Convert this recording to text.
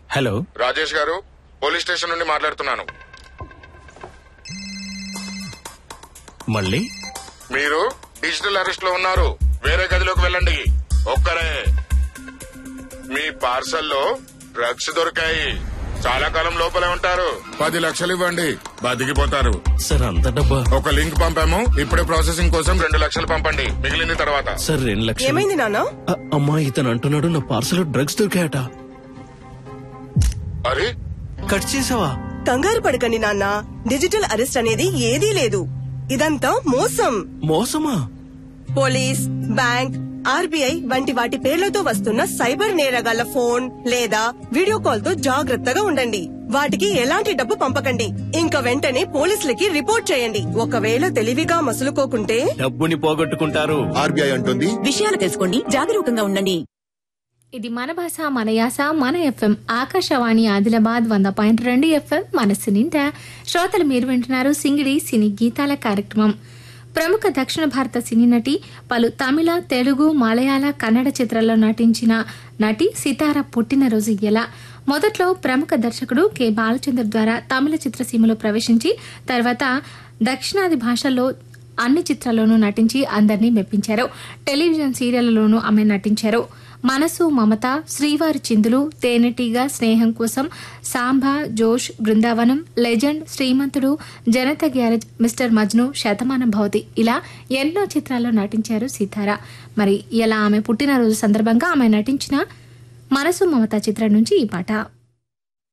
hello Rajesh గారు police station నుండి మాట్లాడుతున్నాను మళ్ళీ మీరు డిజిటల్ అరెస్ట్ లో ఉన్నారు వేరే గదిలోకి వెళ్ళండి ఒక్కరే మీ పార్సల్లో డ్రగ్స్ దొరికాయి చాలా కాలం లోపలే ఉంటారు పది లక్షలు ఇవ్వండి బతికిపోతారు సార్ అంత డబ్బా ఒక లింక్ పంపాము ఇప్పుడే ప్రాసెసింగ్ కోసం రెండు లక్షలు పంపండి మిగిలింది తర్వాత సార్ రెండు లక్షలు ఏమైంది నాన్న అ- అమ్మా ఇతను అంటున్నాడు నా పార్సల్ డ్రగ్స్ దొరికాయట అరే కట్ చేసావా కంగారు పడకండి నాన్న డిజిటల్ అరెస్ట్ అనేది ఏదీ లేదు ఇదంతా మోసం మోసమా పోలీస్ బ్యాంక్ ఆర్బీఐ వంటి వాటి పేర్లతో వస్తున్న సైబర్ నేరగాళ్ల ఫోన్ లేదా వీడియో కాల్ తో జాగ్రత్తగా ఉండండి వాటికి ఎలాంటి డబ్బు పంపకండి ఇంకా వెంటనే పోలీసులకి రిపోర్ట్ చేయండి ఒకవేళ తెలివిగా మసులుకోకుంటే డబ్బుని పోగొట్టుకుంటారు ఆర్బీఐ అంటుంది విషయాలు తెలుసుకోండి జాగరూకంగా ఉండండి ఇది మన భాష మన యాస మన ఎఫ్ఎం ఆకాశవాణి ఆదిలాబాద్ వంద పాయింట్ రెండు ఎఫ్ఎం మనస్సు నిండా శ్రోతలు మీరు వింటున్నారు సింగిడి సినీ గీతాల కార్యక్రమం ప్రముఖ దక్షిణ భారత సినీ నటి పలు తమిళ తెలుగు మలయాళ కన్నడ చిత్రాల్లో నటించిన నటి సితార పుట్టినరోజు ఎలా మొదట్లో ప్రముఖ దర్శకుడు కె బాలచంద్ర ద్వారా తమిళ చిత్రసీమలో ప్రవేశించి తర్వాత దక్షిణాది భాషల్లో అన్ని చిత్రాల్లోనూ నటించి అందరినీ మెప్పించారు టెలివిజన్ సీరియళ్లలోనూ ఆమె నటించారు మనసు మమత శ్రీవారి చిందులు తేనెటీగ స్నేహం కోసం Samba Josh Brindavanam legend Srimanthudu Janatha garage mister Majnu Shatamanam Bhavati ఇలా ఎన్నో చిత్రాల్లో నటించారు సీతారా మరి ఇలా ఆమె పుట్టినరోజు సందర్భంగా ఆమె నటించిన మనసు మమత చిత్రం నుంచి ఈ పాట